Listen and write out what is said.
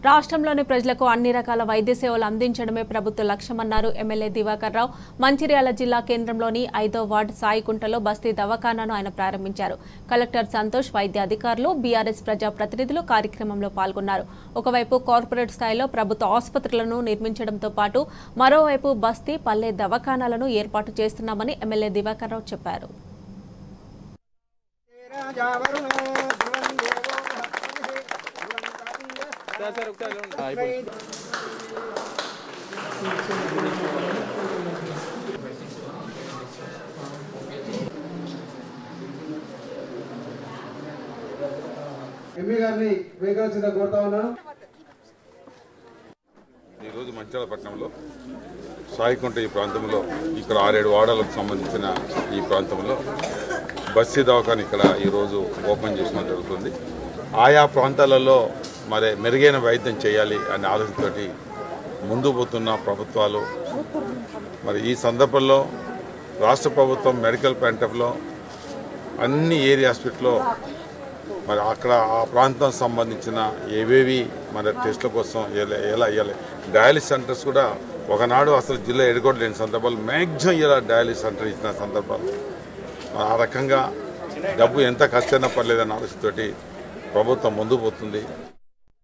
రాష్ట్రంలోని ప్రజలకు అన్ని రకాల వైద్య సేవలు అందించడమే ప్రభుత్వ లక్ష్యమన్నారు ఎమ్మెల్యే దివాకర్ రావు మంచిర్యాల జిల్లా కేంద్రంలోని ఐదో వార్డు సాయికుంటలో బస్తీ దవాఖానాను ఆయన ప్రారంభించారు కలెక్టర్ సంతోష్ వైద్య అధికారులు బీఆర్ఎస్ ప్రజా ప్రతినిధులు కార్యక్రమంలో పాల్గొన్నారు ఒకవైపు కార్పొరేట్ స్థాయిలో ప్రభుత్వ ఆసుపత్రులను నిర్మించడంతో పాటు మరోవైపు బస్తీ పల్లె దవాఖానాలను ఏర్పాటు చేస్తున్నామని ఎమ్మెల్యే దివాకర్ రావు చెప్పారు ఎంఈ గారిని వేగాల్సిందిగా కోరుతా ఉన్నాను ఈరోజు మంచిర్యాల పట్టణంలో సాయికుంట ఈ ప్రాంతంలో ఇక్కడ ఆరేడు వాడలకు సంబంధించిన ఈ ప్రాంతంలో బస్సీ దవాఖాన ఇక్కడ ఈరోజు ఓపెన్ చేయడం జరుగుతుంది ఆయా ప్రాంతాలలో మరి మెరుగైన వైద్యం చేయాలి అనే ఆలోచనతోటి ముందు పోతున్న ప్రభుత్వాలు మరి ఈ సందర్భంలో రాష్ట్ర ప్రభుత్వం మెడికల్ ప్యాంటప్లో అన్ని ఏరియా హాస్పిటల్లో మరి అక్కడ ఆ ప్రాంతం సంబంధించిన ఏవేవి మన టెస్ట్ల కోసం ఎలా ఎలా ఇవ్వాలి డయాలిసిస్ సెంటర్స్ కూడా ఒకనాడు అసలు జిల్లా ఎడగొట్టలేని సందర్భాలు మ్యాక్సిమం ఇలా డయాలిసిస్ సెంటర్ ఇచ్చిన సందర్భాలు మరి ఆ రకంగా డబ్బు ఎంత ఖర్చైనా పర్లేదన్న ఆలోచనతోటి ప్రభుత్వం ముందు పోతుంది